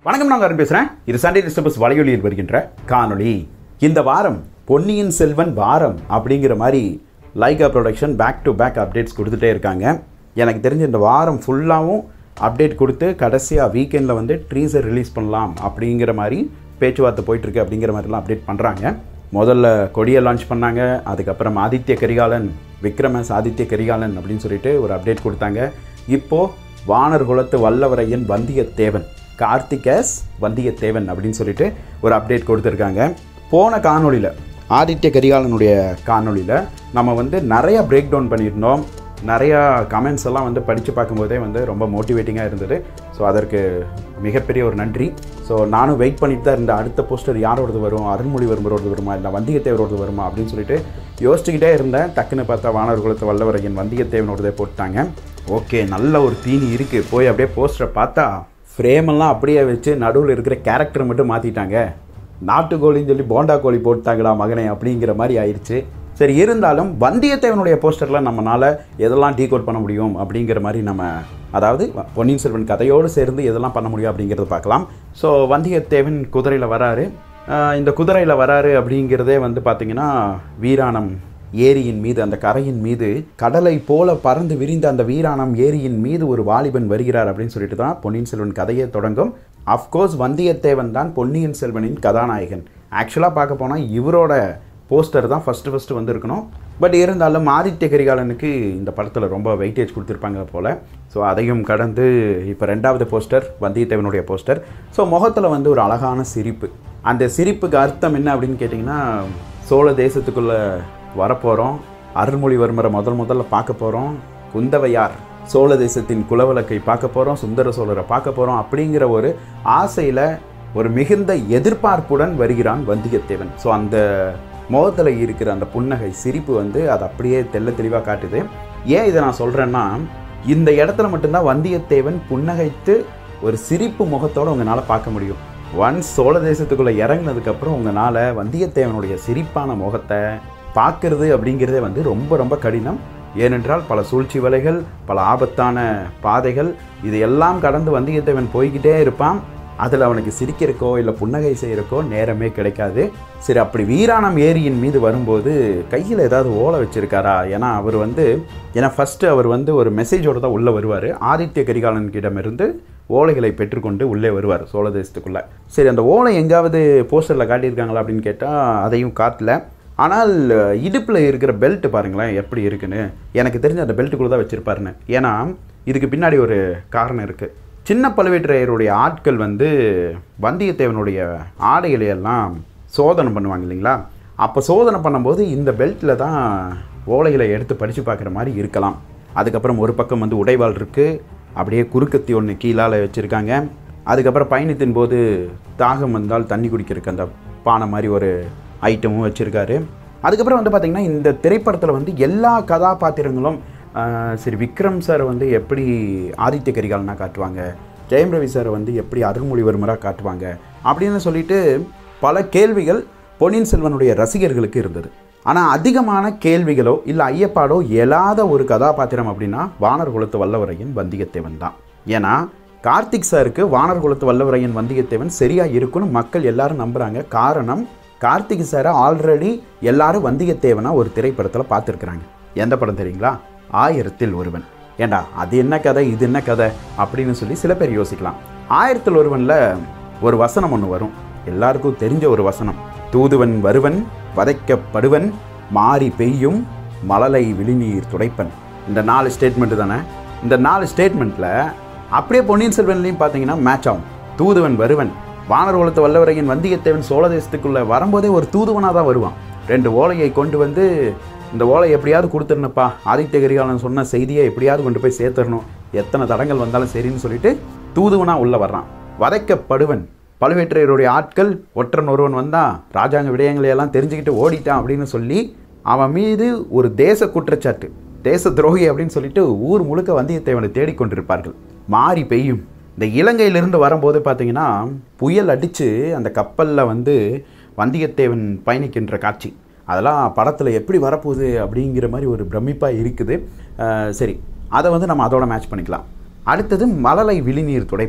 வணக்கம் நான் அருண் பேசுகிறேன் இது சண்டே டிஸ்டர்பஸ் வலையொலியில் வருகின்ற காணொளி இந்த வாரம் பொன்னியின் செல்வன் வாரம் அப்படிங்கிற மாதிரி Lyca production back to back updates கொடுத்துட்டே இருக்காங்க எனக்கு தெரிஞ்ச இந்த வாரம் ஃபுல்லாகவும் அப்டேட் கொடுத்து கடைசியாக வீக்கெண்டில் வந்து ட்ரீசர் ரிலீஸ் பண்ணலாம் அப்படிங்கிற மாதிரி பேச்சுவார்த்தை போயிட்டுருக்கு அப்படிங்கிற மாதிரிலாம் அப்டேட் பண்ணுறாங்க முதல்ல கொடியை லான்ச் பண்ணாங்க அதுக்கப்புறம் ஆதித்ய கரிகாலன் விக்ரமஸ் ஆதித்ய கரிகாலன் அப்படின்னு சொல்லிட்டு ஒரு அப்டேட் கொடுத்தாங்க இப்போது வானர் குலத்து வல்லவரையன் வந்தியத்தேவன் கார்த்திகேஸ் வந்தியத்தேவன் அப்படின்னு சொல்லிட்டு ஒரு அப்டேட் கொடுத்துருக்காங்க போன காணொளியில் ஆதித்ய கரிகாலனுடைய காணொளியில் நம்ம வந்து நிறைய பிரேக் டவுன் பண்ணியிருந்தோம் நிறையா கமெண்ட்ஸ் எல்லாம் வந்து படித்து பார்க்கும்போதே வந்து ரொம்ப மோட்டிவேட்டிங்காக இருந்தது ஸோ அதற்கு மிகப்பெரிய ஒரு நன்றி ஸோ நானும் வெயிட் பண்ணிட்டு தான் இருந்தேன் அடுத்த போஸ்டர் யாரோடது வரும் அருண்மொழிவர்மரோடது வருமா இல்லை வந்தியத்தேவரோடது வருமா அப்படின்னு சொல்லிட்டு யோசிச்சுக்கிட்டே இருந்தேன் டக்குன்னு பார்த்தா வானர் குலத்து வல்லவரையன் வந்தியத்தேவனோடதே போட்டாங்க ஓகே நல்ல ஒரு தீனி இருக்குது போய் அப்படியே போஸ்டரை பார்த்தா ஃப்ரேமெல்லாம் அப்படியே வச்சு நடுவில் இருக்கிற கேரக்டரை மட்டும் மாற்றிட்டாங்க நாட்டுக்கோழின்னு சொல்லி போண்டா கோழி போட்டாங்களா மகனே அப்படிங்கிற மாதிரி ஆயிடுச்சு சரி இருந்தாலும் வந்தியத்தேவனுடைய போஸ்டரில் நம்மளால் எதெல்லாம் டீகோட் பண்ண முடியும் அப்படிங்கிற மாதிரி நம்ம அதாவது பொன்னியின் செல்வன் கதையோடு சேர்ந்து எதெல்லாம் பண்ண முடியும் அப்படிங்கிறத பார்க்கலாம் ஸோ வந்தியத்தேவன் குதிரையில் வராரு ஆஹ் இந்த குதிரையில் வராரு அப்படிங்கிறதே வந்து பார்த்திங்கன்னா வீராணம் ஏரியின் மீது அந்த கரையின் மீது கடலை போல பறந்து விரிந்த அந்த வீராணம் ஏரியின் மீது ஒரு வாலிபன் வருகிறார் அப்படின்னு சொல்லிட்டு தான் பொன்னியின் செல்வன் கதையே தொடங்கும் அஃப்கோர்ஸ் வந்தியத்தேவன் தான் பொன்னியின் செல்வனின் கதாநாயகன் ஆக்சுவலாக பார்க்க போனால் இவரோட போஸ்டர் தான் ஃபஸ்ட்டு ஃபஸ்ட்டு வந்திருக்கணும் பட் இருந்தாலும் ஆதித்ய கரிகாலனுக்கு இந்த படத்தில் ரொம்ப வெயிட்டேஜ் கொடுத்துருப்பாங்க போல் ஸோ அதையும் கடந்து இப்போ ரெண்டாவது போஸ்டர் வந்தியத்தேவனுடைய போஸ்டர் ஸோ முகத்தில் வந்து ஒரு அழகான சிரிப்பு அந்த சிரிப்புக்கு அர்த்தம் என்ன அப்படின்னு கேட்டிங்கன்னா சோழ தேசத்துக்குள்ளே வரப்போகிறோம் அருள்மொழிவர்மரை முதல் முதல்ல பார்க்க போகிறோம் குந்தவையார் சோழ தேசத்தின் குலவிளக்கை பார்க்க போகிறோம் சுந்தர சோழரை பார்க்க போகிறோம் அப்படிங்கிற ஒரு ஆசையில் ஒரு மிகுந்த எதிர்பார்ப்புடன் வருகிறான் வந்தியத்தேவன் ஸோ அந்த முகத்தில் இருக்கிற அந்த புன்னகை சிரிப்பு வந்து அது அப்படியே தெள்ள தெளிவாக காட்டுது ஏன் இதை நான் சொல்கிறேன்னா இந்த இடத்துல மட்டும்தான் வந்தியத்தேவன் புன்னகைத்து ஒரு சிரிப்பு முகத்தோடு உங்களால் பார்க்க முடியும் ஒன்ஸ் சோழ தேசத்துக்குள்ளே இறங்கினதுக்கப்புறம் உங்களால் வந்தியத்தேவனுடைய சிரிப்பான முகத்தை பார்க்கறது அப்படிங்கிறதே வந்து ரொம்ப ரொம்ப கடினம் ஏனென்றால் பல சூழ்ச்சி வலைகள் பல ஆபத்தான பாதைகள் இது எல்லாம் கடந்து வந்தியத்தேவன் போய்கிட்டே இருப்பான் அதில் அவனுக்கு சிரிக்கிறக்கோ இல்லை புன்னகை செய்கிறக்கோ நேரமே கிடைக்காது சரி அப்படி வீராணம் ஏரியின் மீது வரும்போது கையில் ஏதாவது ஓலை வச்சுருக்காரா ஏன்னா அவர் வந்து ஏன்னா ஃபஸ்ட்டு அவர் வந்து ஒரு மெசேஜோடு தான் உள்ளே வருவார் ஆதித்ய கரிகாலன்கிடமிருந்து ஓலைகளை பெற்றுக்கொண்டு உள்ளே வருவார் சோழ தேசத்துக்குள்ளே சரி அந்த ஓலை எங்காவது போஸ்டரில் காட்டியிருக்காங்களா அப்படின்னு கேட்டால் அதையும் காட்டல ஆனால் இடுப்பில் இருக்கிற பெல்ட் பாருங்களேன் எப்படி இருக்குன்னு எனக்கு தெரிஞ்ச அந்த பெல்ட்டுக்குள்ளே தான் வச்சுருப்பாருன்னு ஏன்னா இதுக்கு பின்னாடி ஒரு காரணம் இருக்குது சின்ன பழுவேற்றையருடைய ஆட்கள் வந்து வந்தியத்தேவனுடைய ஆடைகளை எல்லாம் சோதனை பண்ணுவாங்க இல்லைங்களா அப்போ சோதனை பண்ணும்போது இந்த பெல்ட்டில் தான் ஓலைகளை எடுத்து படித்து பார்க்குற மாதிரி இருக்கலாம் அதுக்கப்புறம் ஒரு பக்கம் வந்து உடைவாள் இருக்குது அப்படியே குறுக்கத்தி ஒன்று கீழால் வச்சுருக்காங்க அதுக்கப்புறம் பயணத்தின் போது தாகம் வந்தால் தண்ணி குடிக்கிறதுக்கு அந்த பானை மாதிரி ஒரு ஐட்டமும் வச்சுருக்காரு அதுக்கப்புறம் வந்து பார்த்திங்கன்னா இந்த திரைப்படத்தில் வந்து எல்லா கதாபாத்திரங்களும் ஆஹ், சரி விக்ரம் சார் வந்து எப்படி ஆதித்ய கரிகாலனா காட்டுவாங்க ஜெயம் ரவி சார் வந்து எப்படி அருள்மொழிவர்மராக காட்டுவாங்க அப்படின்னு சொல்லிட்டு பல கேள்விகள் பொன்னியின் செல்வனுடைய ரசிகர்களுக்கு இருந்தது ஆனால் அதிகமான கேள்விகளோ இல்லை ஐயப்பாடோ எழாத ஒரு கதாபாத்திரம் அப்படின்னா வானர் குலத்து வல்லவரையன் வந்தியத்தேவன் தான் ஏன்னா கார்த்திக் சாருக்கு வானர் குலத்து வல்லவரையன் வந்தியத்தேவன் சரியாக இருக்குன்னு மக்கள் எல்லாரும் நம்புகிறாங்க காரணம் கார்த்திக் சாரை ஆல்ரெடி எல்லாரும் வந்தியத்தேவனா ஒரு திரைப்படத்தில் பார்த்துருக்குறாங்க எந்த படம் தெரியுங்களா ஆயிரத்தில் ஒருவன் ஏண்டா அது என்ன கதை இது என்ன கதை அப்படின்னு சொல்லி சில பேர் யோசிக்கலாம் ஆயிரத்தில் ஒருவனில் ஒரு வசனம் ஒன்று வரும் எல்லாருக்கும் தெரிஞ்ச ஒரு வசனம் தூதுவன் வருவன் வதைக்கப்படுவன் மாறி பெய்யும் மழலை விழிநீர் துடைப்பன் இந்த நாலு ஸ்டேட்மெண்ட்டு தானே இந்த நாலு ஸ்டேட்மெண்ட்டில் அப்படியே பொன்னியின் செல்வன்லையும் பார்த்தீங்கன்னா மேட்ச் ஆகும் தூதுவன் வருவன் வானர் குலத்து வல்லவரையன் வந்தியத்தேவன் சோழ தேசத்துக்குள்ளே வரும்போதே ஒரு தூதுவனாக தான் வருவான் ரெண்டு ஓலையை கொண்டு வந்து இந்த ஓலை எப்படியாவது கொடுத்துருணுப்பா ஆதித்ய கரிகாலன் சொன்ன செய்தியை எப்படியாவது கொண்டு போய் சேர்த்துடணும் எத்தனை தடங்கள் வந்தாலும் சரின்னு சொல்லிட்டு தூதுவனாக உள்ளே வர்றான் வதைக்கப்படுவன் பழுவேற்றையருடைய ஆட்கள் ஒற்றன் ஒருவன் வந்தான் ராஜாங்க விடயங்களை எல்லாம் தெரிஞ்சுக்கிட்டு ஓடிட்டான் அப்படின்னு சொல்லி அவன் மீது ஒரு தேச குற்றச்சாட்டு தேச துரோகி அப்படின்னு சொல்லிட்டு ஊர் முழுக்க வந்தியத்தேவனை தேடிக்கொண்டிருப்பார்கள் மாறி பெய்யும் இந்த இலங்கையிலிருந்து வரும்போது பார்த்தீங்கன்னா புயல் அடித்து அந்த கப்பலில் வந்து வந்தியத்தேவன் பயணிக்கின்ற காட்சி அதெல்லாம் படத்தில் எப்படி வரப்போகுது அப்படிங்கிற மாதிரி ஒரு பிரமிப்பாக இருக்குது அஹ் சரி அதை வந்து நம்ம அதோட மேட்ச் பண்ணிக்கலாம் அடுத்தது மழலை விழிநீர் துடைப்பன்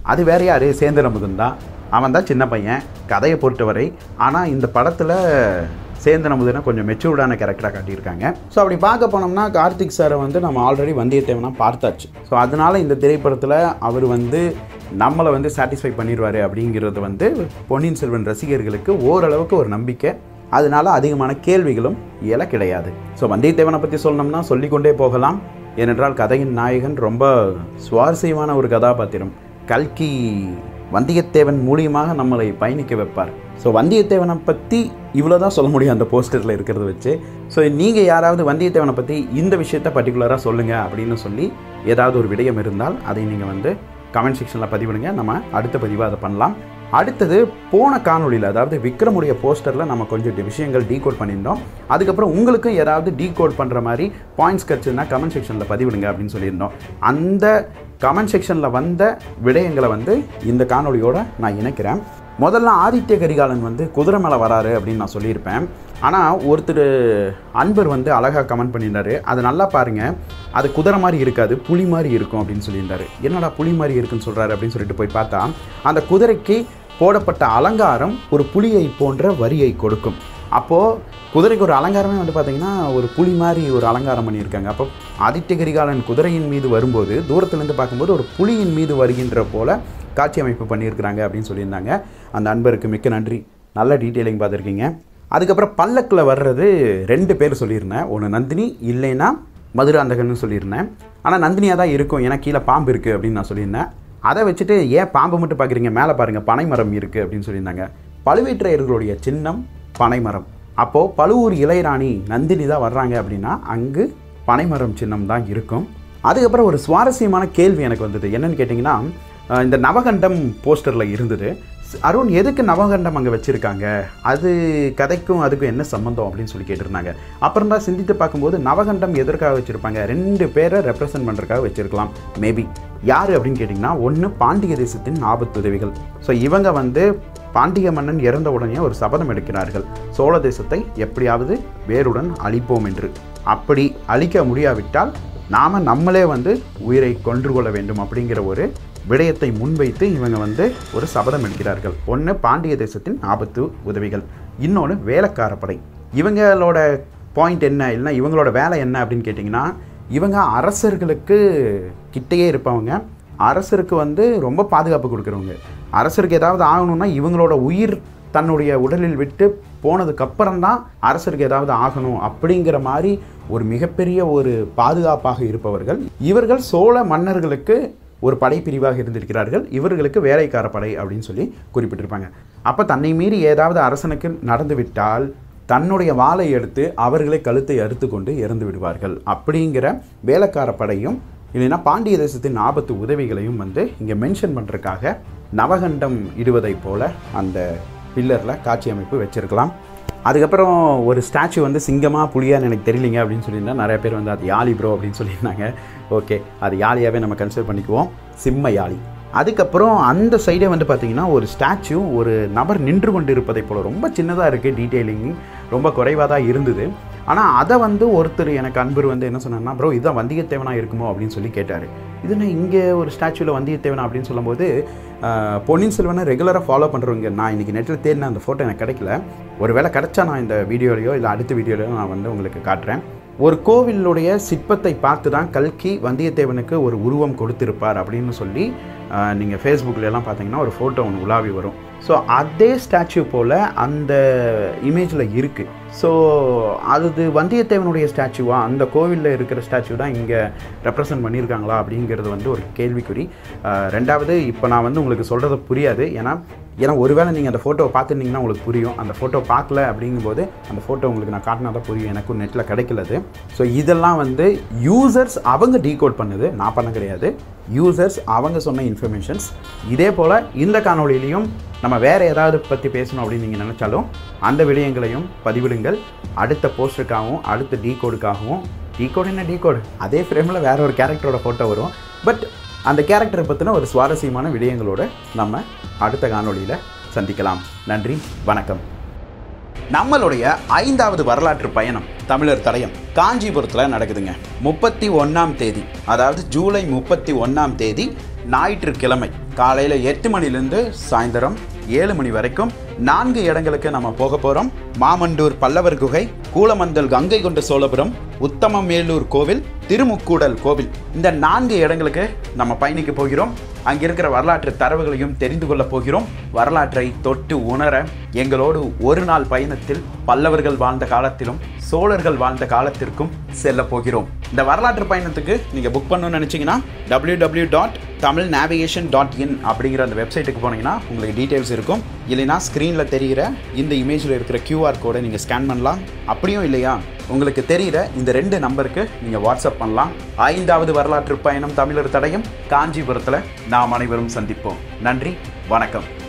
அது வேற யார் சேந்தன் அமுதன் தான் அவன் தான் சின்ன பையன் கதையை பொறுத்தவரை ஆனால் இந்த படத்தில் சேந்தன் அமுதனை கொஞ்சம் மெச்சூர்டான கேரக்டராக காட்டியிருக்காங்க ஸோ அப்படி பார்க்க போனோம்னா கார்த்திக் சாரை வந்து நம்ம ஆல்ரெடி வந்தியத்தேவனா பார்த்தாச்சு ஸோ அதனால இந்த திரைப்படத்தில் அவர் வந்து நம்மளை வந்து சாட்டிஸ்ஃபை பண்ணிடுவார் அப்படிங்கிறது வந்து பொன்னியின் செல்வன் ரசிகர்களுக்கு ஓரளவுக்கு ஒரு நம்பிக்கை அதனால அதிகமான கேள்விகளும் இயல கிடையாது ஸோ வந்தியத்தேவனை பற்றி சொல்லணும்னா சொல்லிக்கொண்டே போகலாம் ஏனென்றால் கதையின் நாயகன் ரொம்ப சுவாரஸ்யமான ஒரு கதாபாத்திரம் கல்கி வந்தியத்தேவன் மூலியமாக நம்மளை பயணிக்க வைப்பார் ஸோ வந்தியத்தேவனை பற்றி இவ்வளோ தான் சொல்ல முடியும் அந்த போஸ்டரில் இருக்கிறத வச்சு ஸோ நீங்கள் யாராவது வந்தியத்தேவனை பற்றி இந்த விஷயத்த பர்டிகுலராக சொல்லுங்கள் அப்படின்னு சொல்லி ஏதாவது ஒரு விடயம் இருந்தால் அதை நீங்கள் வந்து கமெண்ட் செக்ஷனில் பதிவிடுங்க நம்ம அடுத்த பதிவாக அதை பண்ணலாம் அடுத்தது போன காணொளியில் அதாவது விக்ரமுடைய போஸ்டரில் நம்ம கொஞ்சம் விஷயங்கள் டீகோட் பண்ணியிருந்தோம் அதுக்கப்புறம் உங்களுக்கும் ஏதாவது டீகோட் பண்ணுற மாதிரி பாயிண்ட்ஸ் கிடச்சுன்னா கமெண்ட் செக்ஷனில் பதிவிடுங்க அப்படின்னு சொல்லியிருந்தோம் அந்த கமெண்ட் செக்ஷனில் வந்த விடயங்களை வந்து இந்த காணொளியோட நான் இணைக்கிறேன் முதல்ல ஆதித்ய கரிகாலன் வந்து குதிரை மேலே வராரு அப்படின்னு நான் சொல்லியிருப்பேன் ஆனால் ஒருத்தர் அன்பர் வந்து அழகாக கமெண்ட் பண்ணியிருந்தாரு அது நல்லா பாருங்கள் அது குதிரை மாதிரி இருக்காது புலி மாதிரி இருக்கும் அப்படின்னு சொல்லியிருந்தாரு என்னடா புலி மாதிரி இருக்குன்னு சொல்கிறாரு அப்படின்னு சொல்லிட்டு போய் பார்த்தா அந்த குதிரைக்கு போடப்பட்ட அலங்காரம் ஒரு புலியை போன்ற வரியை கொடுக்கும் அப்போது குதிரைக்கு ஒரு அலங்காரமே வந்து பார்த்திங்கன்னா ஒரு புலி மாதிரி ஒரு அலங்காரம் பண்ணியிருக்காங்க அப்போ ஆதித்ய கரிகாலன் குதிரையின் மீது வரும்போது தூரத்துலேருந்து பார்க்கும்போது ஒரு புலியின் மீது வருகின்ற போல காட்சி அமைப்பு பண்ணியிருக்கிறாங்க அப்படின்னு சொல்லியிருந்தாங்க அந்த அன்பருக்கு மிக்க நன்றி நல்ல டீட்டெயிலிங் பார்த்துருக்கீங்க அதுக்கப்புறம் பல்லக்கில் வர்றது ரெண்டு பேர் சொல்லியிருந்தேன் ஒன்று நந்தினி இல்லைன்னா மதுராந்தகன்னு சொல்லியிருந்தேன் ஆனால் நந்தினியாக தான் இருக்கும் ஏன்னா கீழே பாம்பு இருக்குது அப்படின்னு நான் சொல்லியிருந்தேன் அதை வச்சுட்டு ஏன் பாம்பு மட்டும் பார்க்குறீங்க மேலே பாருங்கள் பனைமரம் இருக்குது அப்படின்னு சொல்லியிருந்தாங்க பழுவேற்றையர்களுடைய சின்னம் பனைமரம் அப்போது பழுவூர் இளையராணி நந்தினி தான் வர்றாங்க அப்படின்னா அங்கு பனைமரம் சின்னம் தான் இருக்கும் அதுக்கப்புறம் ஒரு சுவாரஸ்யமான கேள்வி எனக்கு வந்தது என்னன்னு கேட்டிங்கன்னா அஹ் இந்த நவகண்டம் போஸ்டரில் இருந்தது அருண் எதுக்கு நவகண்டம் அங்கே வச்சுருக்காங்க அது கதைக்கும் அதுக்கும் என்ன சம்மந்தம் அப்படின்னு சொல்லி கேட்டிருந்தாங்க அப்புறம் தான் சிந்தித்து பார்க்கும்போது நவகண்டம் எதற்காக வச்சுருப்பாங்க ரெண்டு பேரை ரெப்ரசன்ட் பண்ணுறதுக்காக வச்சுருக்கலாம் மேபி யார் அப்படின்னு கேட்டிங்கன்னா ஒன்று பாண்டிய தேசத்தின் ஆபத்துதவிகள் ஸோ இவங்க வந்து பாண்டிய மன்னன் இறந்த உடனே ஒரு சபதம் எடுக்கிறார்கள் சோழ தேசத்தை எப்படியாவது வேருடன் அழிப்போம் என்று அப்படி அழிக்க முடியாவிட்டால் நாம் நம்மளே வந்து உயிரை கொன்று கொள்ள வேண்டும் அப்படிங்கிற ஒரு விடயத்தை முன்வைத்து இவங்க வந்து ஒரு சபதம் எடுக்கிறார்கள் ஒன்று பாண்டிய தேசத்தின் ஆபத்து உதவிகள் இன்னொன்று வேலைக்கார படை இவங்களோட பாயிண்ட் என்ன இல்லைன்னா இவங்களோட வேலை என்ன அப்படின்னு கேட்டிங்கன்னா இவங்க அரசர்களுக்கு கிட்டேயே இருப்பவங்க அரசருக்கு வந்து ரொம்ப பாதுகாப்பு கொடுக்குறவங்க அரசருக்கு ஏதாவது ஆகணும்னா இவங்களோட உயிர் தன்னுடைய உடலில் விட்டு போனதுக்கப்புறம் தான் அரசருக்கு ஏதாவது ஆகணும் அப்படிங்கிற மாதிரி ஒரு மிகப்பெரிய ஒரு பாதுகாப்பாக இருப்பவர்கள் இவர்கள் சோழ மன்னர்களுக்கு ஒரு படைப்பிரிவாக இருந்திருக்கிறார்கள் இவர்களுக்கு வேலைக்கார படை அப்படின்னு சொல்லி குறிப்பிட்டிருப்பாங்க அப்போ தன்னை மீறி ஏதாவது அரசனுக்கு நடந்துவிட்டால் தன்னுடைய வாளை எடுத்து அவர்களை கழுத்தை அறுத்து கொண்டு இறந்து விடுவார்கள் அப்படிங்கிற வேலைக்கார படையும் இல்லைன்னா பாண்டிய தேசத்தின் ஆபத்து உதவிகளையும் வந்து இங்கே மென்ஷன் பண்ணுறதுக்காக நவகண்டம் இடுவதைப் போல அந்த பில்லரில் காட்சி அமைப்பு வச்சிருக்கலாம் அதுக்கப்புறம் ஒரு ஸ்டாச்சு வந்து சிங்கமாக புலியான்னு எனக்கு தெரியலிங்க அப்படின்னு சொல்லியிருந்தா நிறைய பேர் வந்து அது யாழி ப்ரோ அப்படின்னு சொல்லியிருந்தாங்க ஓகே அது யாழியாகவே நம்ம கன்சிடர் பண்ணிக்குவோம் சிம்ம யாழி அதுக்கப்புறம் அந்த சைடே வந்து பார்த்திங்கன்னா ஒரு ஸ்டாச்சு ஒரு நபர் நின்று கொண்டு இருப்பதை போல் ரொம்ப சின்னதாக இருக்குது டீட்டெயிலிங் ரொம்ப குறைவாக தான் இருந்தது ஆனால் அதை வந்து ஒருத்தர் எனக்கு அன்பர் வந்து என்ன சொன்னார்னா ப்ரோ இதுதான் வந்தியத்தேவனாக இருக்குமோ அப்படின்னு சொல்லி கேட்டார் இதுனா இங்கே ஒரு ஸ்டாச்சுவில் வந்தியத்தேவனா அப்படின்னு சொல்லும்போது ஆஹ், பொன்னியின் செல்வனை ரெகுலராக ஃபாலோ பண்ணுறவங்க நான் இன்றைக்கி நெட்டில் தேடின அந்த ஃபோட்டோ எனக்கு கிடைக்கல ஒருவேளை கிடைச்சா நான் இந்த வீடியோலையோ இல்லை அடுத்த வீடியோலையோ நான் வந்து உங்களுக்கு காட்டுறேன் ஒரு கோவிலுடைய சிற்பத்தை பார்த்து தான் கல்கி வந்தியத்தேவனுக்கு ஒரு உருவம் கொடுத்திருப்பார் அப்படின்னு சொல்லி நீங்கள் ஃபேஸ்புக்கில் எல்லாம் பார்த்தீங்கன்னா ஒரு ஃபோட்டோ ஒன்று உலாவி வரும் ஸோ அதே ஸ்டாச்சு போல் அந்த இமேஜில் இருக்குது ஸோ அது வந்தியத்தேவனுடைய ஸ்டாச்சுவா அந்த கோவிலில் இருக்கிற ஸ்டாச்சு தான் இங்கே ரெப்ரசன்ட் பண்ணியிருக்காங்களா அப்படிங்கிறது வந்து ஒரு கேள்விக்குறி ஆஹ் ரெண்டாவது இப்போ நான் வந்து உங்களுக்கு சொல்கிறது புரியாது ஏன்னா ஏன்னா ஒருவேளை நீங்கள் அந்த ஃபோட்டோவை பார்த்துருந்தீங்கன்னா உங்களுக்கு புரியும் அந்த ஃபோட்டோ பார்க்கல அப்படிங்கும்போது அந்த ஃபோட்டோ உங்களுக்கு நான் காட்டினா தான் புரியும் எனக்கும் நெட்டில் கிடைக்கலது ஸோ இதெல்லாம் வந்து யூசர்ஸ் அவங்க டீகோட் பண்ணுது நான் பண்ண கிடையாது யூசர்ஸ் அவங்க சொன்ன இன்ஃபர்மேஷன்ஸ் இதே போல் இந்த காணொளியிலையும் நம்ம வேறு ஏதாவது பற்றி பேசணும் அப்படின்னு நீங்கள் நினச்சாலும் அந்த விடயங்களையும் பதிவிடுங்கள் அடுத்த போஸ்டருக்காகவும் அடுத்த டீகோடுக்காகவும் டீகோடு என்ன டீகோடு அதே ஃப்ரேமில் வேற ஒரு கேரக்டரோட ஃபோட்டோ வரும் பட் அந்த கேரக்டரை பற்றின ஒரு சுவாரஸ்யமான விடயங்களோட நம்ம அடுத்த காணொளியில் சந்திக்கலாம் நன்றி வணக்கம் நம்மளுடைய ஐந்தாவது வரலாற்று பயணம் தமிழர் தடயம் காஞ்சிபுரத்தில் நடக்குதுங்க முப்பத்தி ஒன்றாம் தேதி அதாவது ஜூலை முப்பத்தி ஒன்றாம் தேதி ஞாயிற்றுக்கிழமை காலையில் எட்டு மணிலேருந்து சாயந்தரம் ஏழு மணி வரைக்கும் நான்கு இடங்களுக்கு நம்ம போக போகிறோம் மாமண்டூர் பல்லவர் குகை கூலமந்தல் கங்கை கொண்ட சோழபுரம் உத்தமமேலூர் கோவில் திருமுக்கூடல் கோவில் இந்த நான்கு இடங்களுக்கு நம்ம பயணிக்க போகிறோம் அங்கே இருக்கிற வரலாற்று தரவுகளையும் தெரிந்து கொள்ள போகிறோம் வரலாற்றை தொட்டு உணர எங்களோடு ஒரு நாள் பயணத்தில் பல்லவர்கள் வாழ்ந்த காலத்திலும் சோழர்கள் வாழ்ந்த காலத்திற்கும் செல்ல போகிறோம் இந்த வரலாற்று பயணத்துக்கு நீங்கள் புக் பண்ணணும்னு நினச்சிங்கன்னா W W dot Tamil navigation dot in அப்படிங்கிற அந்த வெப்சைட்டுக்கு போனீங்கன்னா உங்களுக்கு டீட்டெயில்ஸ் இருக்கும் இல்லைனா ஸ்க்ரீனில் தெரிகிற இந்த இமேஜில் இருக்கிற கியூஆர் கோடை நீங்கள் ஸ்கேன் பண்ணலாம் அப்படியும் இல்லையா உங்களுக்கு தெரிகிற இந்த ரெண்டு நம்பருக்கு நீங்கள் வாட்ஸ்அப் பண்ணலாம் ஐந்தாவது வரலாற்று பயணம் தமிழர் தடையும் காஞ்சிபுரத்தில் நாம் அனைவரும் சந்திப்போம் நன்றி வணக்கம்